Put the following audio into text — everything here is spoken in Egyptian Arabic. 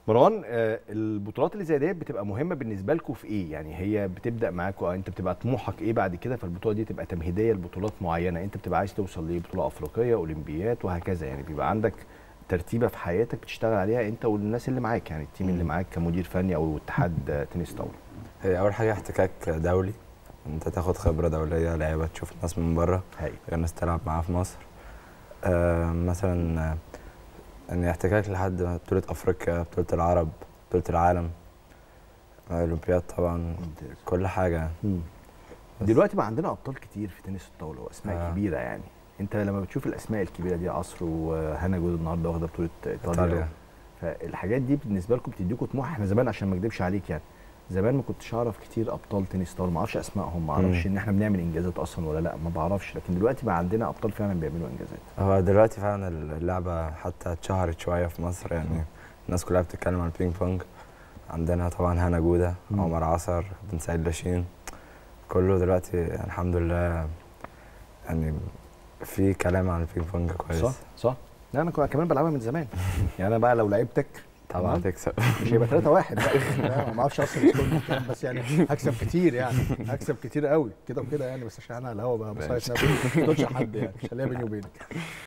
مروان آه، البطولات اللي زي ديت بتبقى مهمه بالنسبه لكم في ايه يعني هي بتبدا معاكم انت بتبقى طموحك ايه بعد كده فالبطوله دي تبقى تمهيديه لبطولات معينه انت بتبقى عايز توصل لبطوله افريقيه اولمبيات وهكذا يعني بيبقى عندك ترتيبه في حياتك بتشتغل عليها انت والناس اللي معاك يعني التيم اللي مم. معاك كمدير فني او اتحاد آه، تنس طاوله هي اول حاجه احتكاك دولي انت تاخد خبره دوليه لعيبه تشوف ناس من بره هاي غير ناس تلعب معاها في مصر آه مثلا آه، يعني احتكاك لحد بطوله افريقيا بطوله العرب بطوله العالم آه، الاولمبياد طبعا كل حاجه مم. بس. دلوقتي بقى عندنا ابطال كتير في تنس الطاوله واسماء آه. كبيره يعني انت لما بتشوف الاسماء الكبيره دي عصر وهنا جود النهارده واخده بطوله ايطاليا ايطاليا فالحاجات دي بالنسبه لكم بتديكم طموح احنا زمان عشان ما اكدبش عليك يعني زمان ما كنتش اعرف كتير ابطال تنس طاوله ما اعرفش اسمائهم ما اعرفش مم. ان احنا بنعمل انجازات اصلا ولا لا ما بعرفش لكن دلوقتي بقى عندنا ابطال فعلا بيعملوا انجازات هو دلوقتي فعلا اللعبه حتى اتشهرت شويه في مصر يعني الناس كلها بتتكلم عن البينج بونج عندنا طبعا هنا جوده مم. عمر عصر بن سعيد لاشين كله دلوقتي الحمد لله يعني في كلام عن البينج بونج كويس صح صح لا انا كنت كمان بلعبها من زمان يعني انا بقى لو لعبتك طبعا تمام. هتكسب مش هيبقى 3 1 بقى لا، ما اعرفش اصلا السكور كام بس يعني هكسب كتير يعني هكسب كتير قوي كده وكده يعني بس عشان انا على الهوا بقى بصيت ماشي. نفسي ما تقولش حد يعني عشان ليا بيني وبينك